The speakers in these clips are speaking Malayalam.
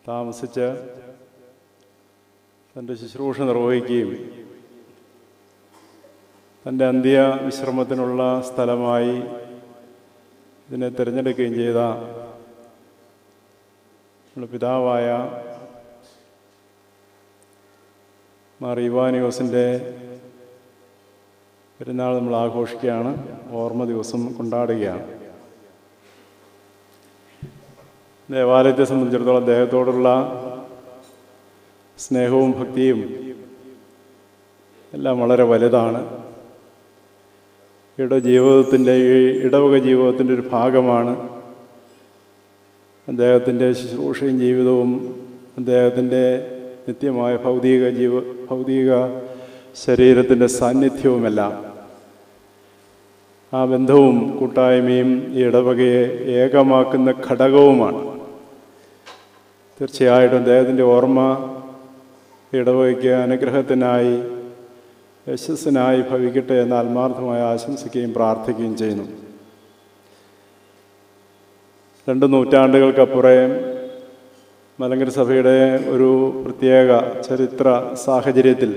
താമസിച്ച് തൻ്റെ ശുശ്രൂഷ നിർവഹിക്കുകയും തൻ്റെ അന്ത്യ വിശ്രമത്തിനുള്ള സ്ഥലമായി ഇതിനെ തിരഞ്ഞെടുക്കുകയും ചെയ്ത നമ്മുടെ പിതാവായ മാർ ഇവാനിയോസിൻ്റെ പെരുന്നാൾ നമ്മൾ ആഘോഷിക്കുകയാണ് ഓർമ്മ ദിവസം കൊണ്ടാടുകയാണ് ദേവാലയത്തെ സംബന്ധിച്ചിടത്തോളം അദ്ദേഹത്തോടുള്ള സ്നേഹവും ഭക്തിയും എല്ലാം വളരെ വലുതാണ് ഇട ജീവിതത്തിൻ്റെ ഈ ഇടവക ജീവിതത്തിൻ്റെ ഒരു ഭാഗമാണ് അദ്ദേഹത്തിൻ്റെ ശുശ്രൂഷയും ജീവിതവും അദ്ദേഹത്തിൻ്റെ നിത്യമായ ഭൗതിക ജീവ ഭൗതിക ശരീരത്തിൻ്റെ സാന്നിധ്യവുമെല്ലാം ആ ബന്ധവും കൂട്ടായ്മയും ഈ ഇടവകയെ ഏകമാക്കുന്ന ഘടകവുമാണ് തീർച്ചയായിട്ടും അദ്ദേഹത്തിൻ്റെ ഓർമ്മ ഈ ഇടവകയ്ക്ക് അനുഗ്രഹത്തിനായി യശസ്സിനായി ഭവിക്കട്ടെ എന്ന് ആത്മാർത്ഥമായി ആശംസിക്കുകയും പ്രാർത്ഥിക്കുകയും ചെയ്യുന്നു രണ്ട് നൂറ്റാണ്ടുകൾക്കപ്പുറം മലങ്കര സഭയുടെ ഒരു പ്രത്യേക ചരിത്ര സാഹചര്യത്തിൽ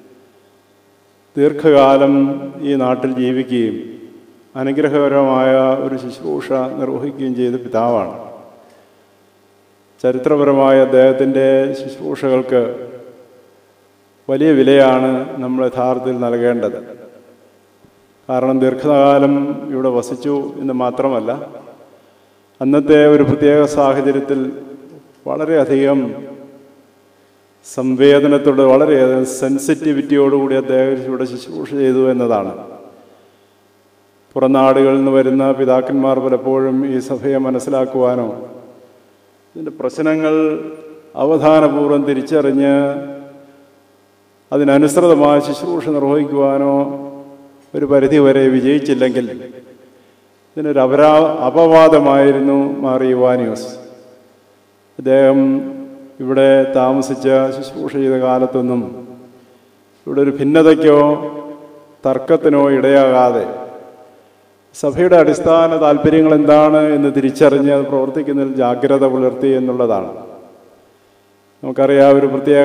ദീർഘകാലം ഈ നാട്ടിൽ ജീവിക്കുകയും അനുഗ്രഹകരമായ ഒരു ശുശ്രൂഷ നിർവഹിക്കുകയും ചെയ്ത പിതാവാണ് ചരിത്രപരമായ അദ്ദേഹത്തിൻ്റെ ശുശ്രൂഷകൾക്ക് വലിയ വിലയാണ് നമ്മൾ യഥാർത്ഥത്തിൽ നൽകേണ്ടത് കാരണം ദീർഘകാലം ഇവിടെ വസിച്ചു എന്ന് മാത്രമല്ല അന്നത്തെ ഒരു പ്രത്യേക സാഹചര്യത്തിൽ വളരെയധികം സംവേദനത്തോട് വളരെയധികം സെൻസിറ്റിവിറ്റിയോടുകൂടി അദ്ദേഹം ഇവിടെ ശുശ്രൂഷ ചെയ്തു എന്നതാണ് പുറനാടുകളിൽ നിന്ന് വരുന്ന പിതാക്കന്മാർ പലപ്പോഴും ഈ സഭയെ മനസ്സിലാക്കുവാനോ ഇതിൻ്റെ പ്രശ്നങ്ങൾ അവധാനപൂർവ്വം തിരിച്ചറിഞ്ഞ് അതിനനുസൃതമായ ശുശ്രൂഷ നിർവഹിക്കുവാനോ ഒരു പരിധിവരെ വിജയിച്ചില്ലെങ്കിൽ ഇതിനൊരു അപരാ അപവാദമായിരുന്നു മാറി യുവാനിയോസ് അദ്ദേഹം ഇവിടെ താമസിച്ച ശുശ്രൂഷ ചെയ്ത കാലത്തൊന്നും ഇവിടെ ഒരു ഭിന്നതയ്ക്കോ തർക്കത്തിനോ ഇടയാകാതെ സഭയുടെ അടിസ്ഥാന താല്പര്യങ്ങൾ എന്താണ് എന്ന് തിരിച്ചറിഞ്ഞ് അത് പ്രവർത്തിക്കുന്നതിൽ ജാഗ്രത പുലർത്തി എന്നുള്ളതാണ് നമുക്കറിയാം ഒരു പ്രത്യേക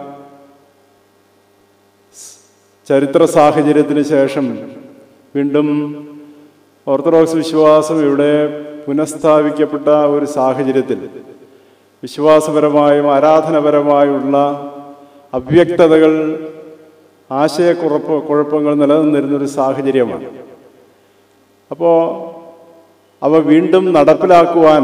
ചരിത്ര സാഹചര്യത്തിന് ശേഷം വീണ്ടും ഓർത്തഡോക്സ് വിശ്വാസം ഇവിടെ പുനഃസ്ഥാപിക്കപ്പെട്ട ഒരു സാഹചര്യത്തിൽ വിശ്വാസപരമായും ആരാധനപരമായുള്ള അവ്യക്തതകൾ ആശയക്കുഴപ്പ കുഴപ്പങ്ങൾ നിലനിന്നിരുന്നൊരു സാഹചര്യമാണ് അപ്പോൾ അവ വീണ്ടും നടപ്പിലാക്കുവാൻ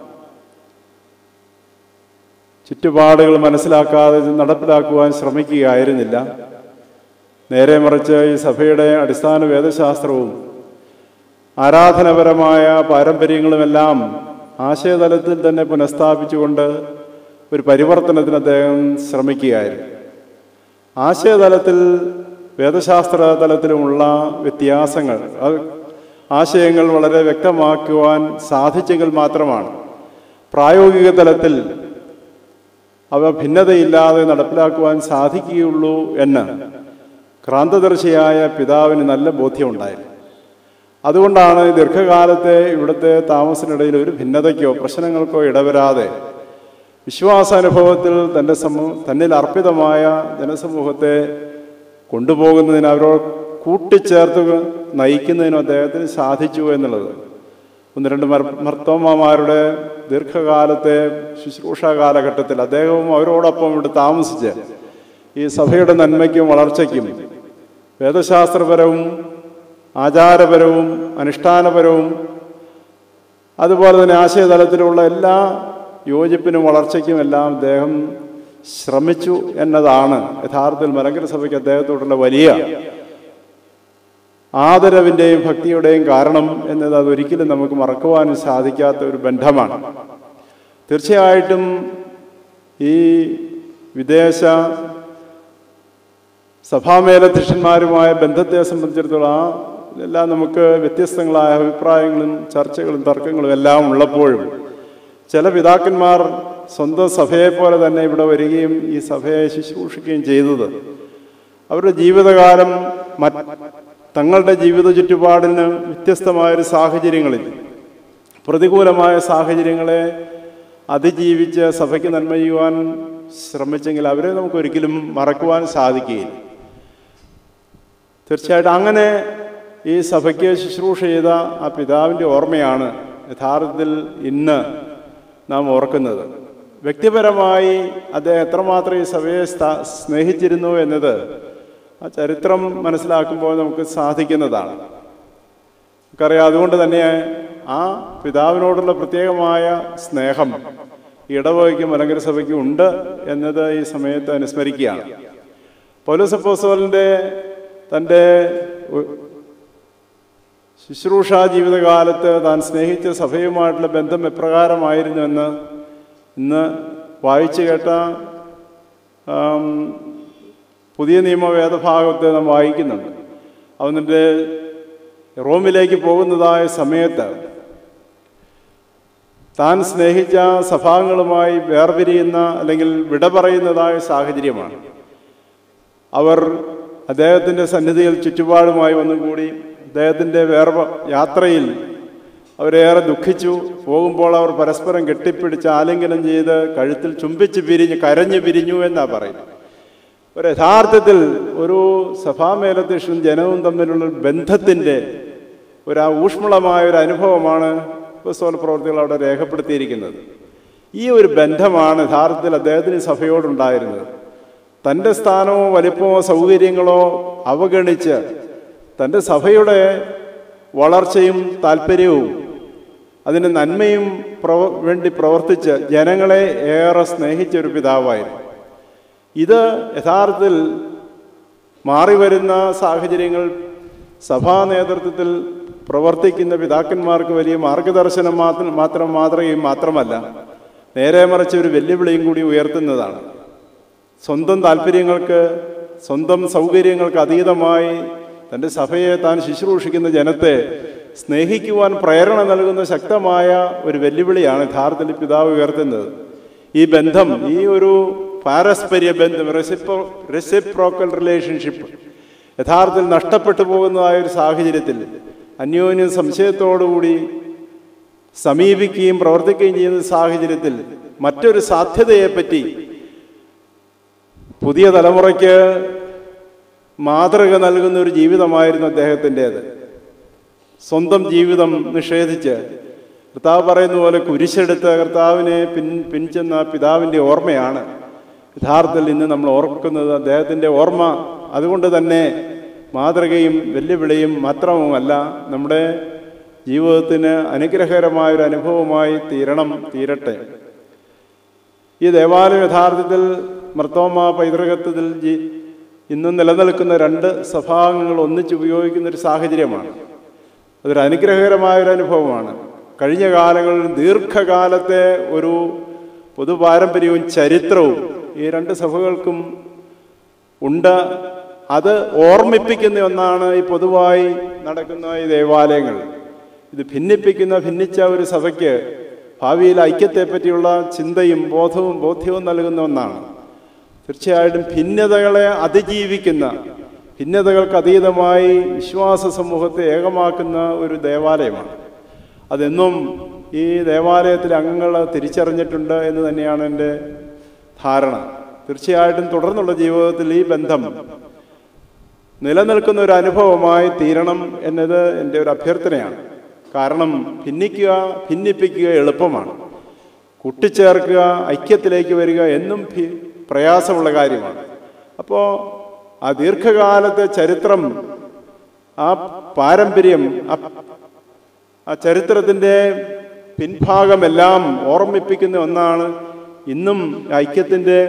ചുറ്റുപാടുകൾ മനസ്സിലാക്കാതെ നടപ്പിലാക്കുവാൻ ശ്രമിക്കുകയായിരുന്നില്ല നേരെ മറിച്ച് ഈ സഭയുടെ അടിസ്ഥാന വേദശാസ്ത്രവും ആരാധനപരമായ പാരമ്പര്യങ്ങളുമെല്ലാം ആശയതലത്തിൽ തന്നെ പുനഃസ്ഥാപിച്ചുകൊണ്ട് ഒരു പരിവർത്തനത്തിന് അദ്ദേഹം ശ്രമിക്കുകയായിരുന്നു ആശയതലത്തിൽ വേദശാസ്ത്ര തലത്തിലുമുള്ള വ്യത്യാസങ്ങൾ അത് ആശയങ്ങൾ വളരെ വ്യക്തമാക്കുവാൻ സാധിച്ചെങ്കിൽ മാത്രമാണ് പ്രായോഗിക തലത്തിൽ അവ ഭിന്നതയില്ലാതെ നടപ്പിലാക്കുവാൻ സാധിക്കുകയുള്ളൂ എന്ന് ക്രാന്തദർശിയായ പിതാവിന് നല്ല ബോധ്യമുണ്ടായിരുന്നു അതുകൊണ്ടാണ് ദീർഘകാലത്തെ ഇവിടുത്തെ താമസത്തിനിടയിൽ ഒരു ഭിന്നതയ്ക്കോ പ്രശ്നങ്ങൾക്കോ ഇടവരാതെ വിശ്വാസാനുഭവത്തിൽ തൻ്റെ സമൂഹ തന്നിൽ അർപ്പിതമായ ജനസമൂഹത്തെ കൊണ്ടുപോകുന്നതിന് അവരോട് കൂട്ടിച്ചേർത്ത് നയിക്കുന്നതിനും അദ്ദേഹത്തിന് സാധിച്ചു എന്നുള്ളത് ഒന്ന് രണ്ട് മർ മർത്തോമ്മമാരുടെ ദീർഘകാലത്തെ ശുശ്രൂഷ കാലഘട്ടത്തിൽ അദ്ദേഹവും അവരോടൊപ്പം ഇവിടെ താമസിച്ച് ഈ സഭയുടെ നന്മയ്ക്കും വളർച്ചയ്ക്കും വേദശാസ്ത്രപരവും ആചാരപരവും അനുഷ്ഠാനപരവും അതുപോലെ തന്നെ ആശയതലത്തിലുള്ള എല്ലാ യോജിപ്പിനും വളർച്ചയ്ക്കും എല്ലാം അദ്ദേഹം ശ്രമിച്ചു എന്നതാണ് യഥാർത്ഥത്തിൽ മലങ്കര സഭയ്ക്ക് അദ്ദേഹത്തോടുള്ള വലിയ ആദരവിൻ്റെയും ഭക്തിയുടെയും കാരണം എന്നത് അതൊരിക്കലും നമുക്ക് മറക്കുവാനും സാധിക്കാത്ത ഒരു ബന്ധമാണ് തീർച്ചയായിട്ടും ഈ വിദേശ സഭാമേലധ്യക്ഷന്മാരുമായ ബന്ധത്തെ സംബന്ധിച്ചിടത്തോളം ആ ഇതെല്ലാം നമുക്ക് വ്യത്യസ്തങ്ങളായ അഭിപ്രായങ്ങളും ചർച്ചകളും തർക്കങ്ങളും എല്ലാം ഉള്ളപ്പോഴും ചില പിതാക്കന്മാർ സ്വന്തം സഭയെപ്പോലെ തന്നെ ഇവിടെ വരികയും ഈ സഭയെ ശുശ്രൂഷിക്കുകയും ചെയ്തത് അവരുടെ ജീവിതകാലം മറ്റ് തങ്ങളുടെ ജീവിത ചുറ്റുപാടിന് വ്യത്യസ്തമായൊരു സാഹചര്യങ്ങളിൽ പ്രതികൂലമായ സാഹചര്യങ്ങളെ അതിജീവിച്ച് സഭയ്ക്ക് നന്മ ചെയ്യുവാൻ ശ്രമിച്ചെങ്കിൽ അവരെ നമുക്ക് ഒരിക്കലും മറക്കുവാൻ സാധിക്കുകയില്ല തീർച്ചയായിട്ടും അങ്ങനെ ഈ സഭയ്ക്ക് ശുശ്രൂഷ ചെയ്ത ആ പിതാവിൻ്റെ ഓർമ്മയാണ് യഥാർത്ഥത്തിൽ ഇന്ന് നാം ഓർക്കുന്നത് വ്യക്തിപരമായി അദ്ദേഹം എത്രമാത്രം ഈ സഭയെ സ്ഥാ- സ്നേഹിച്ചിരുന്നു എന്നത് ആ ചരിത്രം മനസ്സിലാക്കുമ്പോൾ നമുക്ക് സാധിക്കുന്നതാണ് നമുക്കറിയാം അതുകൊണ്ട് തന്നെ ആ പിതാവിനോടുള്ള പ്രത്യേകമായ സ്നേഹം ഈ ഇടവകയ്ക്കും മലങ്കര സഭയ്ക്കും ഉണ്ട് എന്നത് ഈ സമയത്ത് അനുസ്മരിക്കുകയാണ് പൗലോസപ്പോസോലിൻ്റെ തൻ്റെ ഉ- ശുശ്രൂഷ ജീവിതകാലത്ത് താൻ സ്നേഹിച്ച സഭയുമായിട്ടുള്ള ബന്ധം എപ്രകാരമായിരുന്നുവെന്ന് ഇന്ന് വായിച്ചു കേട്ട ആം, പുതിയ നിയമ വേദഭാഗത്ത് നാം വായിക്കുന്നുണ്ട് അവൻ്റെ റോമിലേക്ക് പോകുന്നതായ സമയത്ത് താൻ സ്നേഹിച്ച സഭാംഗങ്ങളുമായി വേർപിരിയുന്ന അല്ലെങ്കിൽ വിട പറയുന്നതായ സാഹചര്യമാണ് അവർ അദ്ദേഹത്തിൻ്റെ സന്നിധിയിൽ ചുറ്റുപാടുമായി വന്നുകൂടി അദ്ദേഹത്തിൻ്റെ വേർപ യാത്രയിൽ അവരേറെ ദുഃഖിച്ചു പോകുമ്പോൾ അവർ പരസ്പരം കെട്ടിപ്പിടിച്ച് ആലിംഗനം ചെയ്ത് കഴുത്തിൽ ചുംബിച്ച് പിരിഞ്ഞ് കരഞ്ഞു പിരിഞ്ഞു എന്നാണ് പറയുന്നത് ഒരു യഥാർത്ഥത്തിൽ ഒരു സഭാമേലധ്യക്ഷനും ജനവും തമ്മിലുള്ള ഒരു ബന്ധത്തിൻ്റെ ഒരു ആ ഊഷ്മളമായ ഒരു അനുഭവമാണ് പുസ്തക പ്രവർത്തികൾ അവിടെ രേഖപ്പെടുത്തിയിരിക്കുന്നത് ഈ ഒരു ബന്ധമാണ് യഥാർത്ഥത്തിൽ അദ്ദേഹത്തിന് ഈ സഭയോടുണ്ടായിരുന്നത് തൻ്റെ സ്ഥാനമോ വലിപ്പമോ സൗകര്യങ്ങളോ അവഗണിച്ച് തൻ്റെ സഭയുടെ വളർച്ചയും താല്പര്യവും അതിന് നന്മയും പ്രവ വേണ്ടി പ്രവർത്തിച്ച് ജനങ്ങളെ ഏറെ സ്നേഹിച്ച ഒരു പിതാവായിരുന്നു ഇത് യഥാർത്ഥത്തിൽ മാറി വരുന്ന സാഹചര്യങ്ങൾ സഭാ നേതൃത്വത്തിൽ പ്രവർത്തിക്കുന്ന പിതാക്കന്മാർക്ക് വലിയ മാർഗദർശനം മാത്രം മാത്രം മാതൃകയും മാത്രമല്ല നേരെ മറിച്ച് ഒരു വെല്ലുവിളിയും കൂടി ഉയർത്തുന്നതാണ് സ്വന്തം താല്പര്യങ്ങൾക്ക് സ്വന്തം സൗകര്യങ്ങൾക്ക് അതീതമായി തൻ്റെ സഭയെ താൻ ശുശ്രൂഷിക്കുന്ന ജനത്തെ സ്നേഹിക്കുവാൻ പ്രേരണ നൽകുന്ന ശക്തമായ ഒരു വെല്ലുവിളിയാണ് യഥാർത്ഥത്തിൽ പിതാവ് ഉയർത്തുന്നത് ഈ ബന്ധം ഈ ഒരു പാരസ്പര്യ ബന്ധം റെസിപ്രോ റെസിപ്രോക്കൽ റിലേഷൻഷിപ്പ് യഥാർത്ഥത്തിൽ നഷ്ടപ്പെട്ടു പോകുന്നതായ ഒരു സാഹചര്യത്തിൽ അന്യോന്യം സംശയത്തോടുകൂടി സമീപിക്കുകയും പ്രവർത്തിക്കുകയും ചെയ്യുന്ന സാഹചര്യത്തിൽ മറ്റൊരു സാധ്യതയെപ്പറ്റി പുതിയ തലമുറയ്ക്ക് മാതൃക നൽകുന്ന ഒരു ജീവിതമായിരുന്നു അദ്ദേഹത്തിൻ്റേത് സ്വന്തം ജീവിതം നിഷേധിച്ച് കർത്താവ് പറയുന്ന പോലെ കുരിശെടുത്ത് കർത്താവിനെ പിൻ പിൻചെന്ന പിതാവിൻ്റെ ഓർമ്മയാണ് യഥാർത്ഥത്തിൽ ഇന്ന് നമ്മൾ ഓർക്കുന്നത് അദ്ദേഹത്തിൻ്റെ ഓർമ്മ അതുകൊണ്ട് തന്നെ മാതൃകയും വെല്ലുവിളിയും മാത്രവുമല്ല നമ്മുടെ ജീവിതത്തിന് അനുഗ്രഹകരമായ ഒരു അനുഭവമായി തീരണം തീരട്ടെ ഈ ദേവാലയം യഥാർത്ഥത്തിൽ മർത്തോമ പൈതൃകത്വത്തിൽ ജി ഇന്നും നിലനിൽക്കുന്ന രണ്ട് സഭാംഗങ്ങൾ ഒന്നിച്ച് ഉപയോഗിക്കുന്ന ഒരു സാഹചര്യമാണ് അതൊരു അനുഗ്രഹകരമായ ഒരു അനുഭവമാണ് കഴിഞ്ഞ കാലങ്ങളിൽ ദീർഘകാലത്തെ ഒരു പൊതുപാരമ്പര്യവും ചരിത്രവും ഈ രണ്ട് സഭകൾക്കും ഉണ്ട് അത് ഓർമ്മിപ്പിക്കുന്ന ഒന്നാണ് ഈ പൊതുവായി നടക്കുന്ന ഈ ദേവാലയങ്ങൾ ഇത് ഭിന്നിപ്പിക്കുന്ന ഭിന്നിച്ച ഒരു സഭയ്ക്ക് ഭാവിയിൽ ഐക്യത്തെപ്പറ്റിയുള്ള ചിന്തയും ബോധവും ബോധ്യവും നൽകുന്ന ഒന്നാണ് തീർച്ചയായിട്ടും ഭിന്നതകളെ അതിജീവിക്കുന്ന ഭിന്നതകൾക്ക് അതീതമായി വിശ്വാസ സമൂഹത്തെ ഏകമാക്കുന്ന ഒരു ദേവാലയമാണ് അതെന്നും ഈ ദേവാലയത്തിലെ അംഗങ്ങൾ തിരിച്ചറിഞ്ഞിട്ടുണ്ട് എന്ന് തന്നെയാണ് എൻ്റെ ധാരണ തീർച്ചയായിട്ടും തുടർന്നുള്ള ജീവിതത്തിൽ ഈ ബന്ധം നിലനിൽക്കുന്ന ഒരു അനുഭവമായി തീരണം എന്നത് എൻ്റെ ഒരു അഭ്യർത്ഥനയാണ് കാരണം ഭിന്നിക്കുക ഭിന്നിപ്പിക്കുക എളുപ്പമാണ് കൂട്ടിച്ചേർക്കുക ഐക്യത്തിലേക്ക് വരിക എന്നും ഭി- പ്രയാസമുള്ള കാര്യമാണ് അപ്പോൾ ആ ദീർഘകാലത്തെ ചരിത്രം ആ പാരമ്പര്യം ആ- ആ ചരിത്രത്തിൻ്റെ പിൻഭാഗമെല്ലാം ഓർമ്മിപ്പിക്കുന്ന ഒന്നാണ് ഇന്നും ഐക്യത്തിൻ്റെ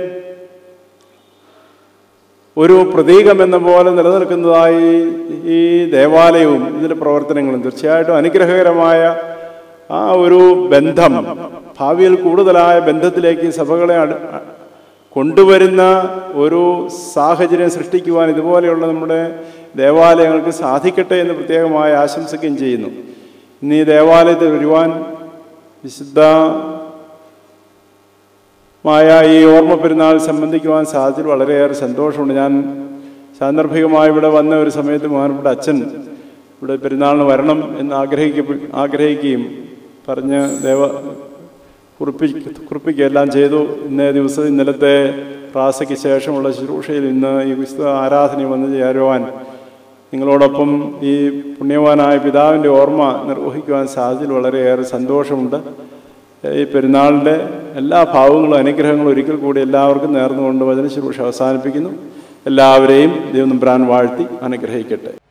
ഒരു പ്രതീകമെന്ന പോലെ നിലനിൽക്കുന്നതായി ഈ ദേവാലയവും ഇതിൻ്റെ പ്രവർത്തനങ്ങളും തീർച്ചയായിട്ടും അനുഗ്രഹകരമായ ആ ഒരു ബന്ധം ഭാവിയിൽ കൂടുതലായ ബന്ധത്തിലേക്ക് സഭകളെ അട്- കൊണ്ടുവരുന്ന ഒരു സാഹചര്യം സൃഷ്ടിക്കുവാൻ ഇതുപോലെയുള്ള നമ്മുടെ ദേവാലയങ്ങൾക്ക് സാധിക്കട്ടെ എന്ന് പ്രത്യേകമായി ആശംസിക്കുകയും ചെയ്യുന്നു ഇന്ന് ഈ ദേവാലയത്തിൽ വരുവാൻ വിശുദ്ധ മായ ഈ ഓർമ്മ പെരുന്നാൾ സംബന്ധിക്കുവാൻ സാധിച്ചതിൽ വളരെയേറെ സന്തോഷമുണ്ട് ഞാൻ സാന്ദർഭികമായി ഇവിടെ വന്ന ഒരു സമയത്ത് ബഹുമാനപ്പെട്ട അച്ഛൻ ഇവിടെ പെരുന്നാളിന് വരണം എന്ന് ആഗ്രഹിക്ക ആഗ്രഹിക്കുകയും പറഞ്ഞ് ദേവ കുറിപ്പി കുറിപ്പിക്കുകയെല്ലാം ചെയ്തു ഇന്നേ ദിവസം ഇന്നലത്തെ പ്രാസയ്ക്ക് ശേഷമുള്ള ശുശ്രൂഷയിൽ ഇന്ന് ഈ വിശുദ്ധ ആരാധന വന്ന് ചേരുവാൻ നിങ്ങളോടൊപ്പം ഈ പുണ്യവാനായ പിതാവിൻ്റെ ഓർമ്മ നിർവഹിക്കുവാൻ സാധിച്ചതിൽ വളരെയേറെ സന്തോഷമുണ്ട് ഈ പെരുന്നാളിൻ്റെ എല്ലാ ഭാവങ്ങളും അനുഗ്രഹങ്ങളും ഒരിക്കൽ കൂടി എല്ലാവർക്കും നേർന്നുകൊണ്ട് വചന ശുശ്രൂഷ അവസാനിപ്പിക്കുന്നു എല്ലാവരെയും ദൈവം നമ്പ്രാൻ വാഴ്ത്തി അനുഗ്രഹിക്കട്ടെ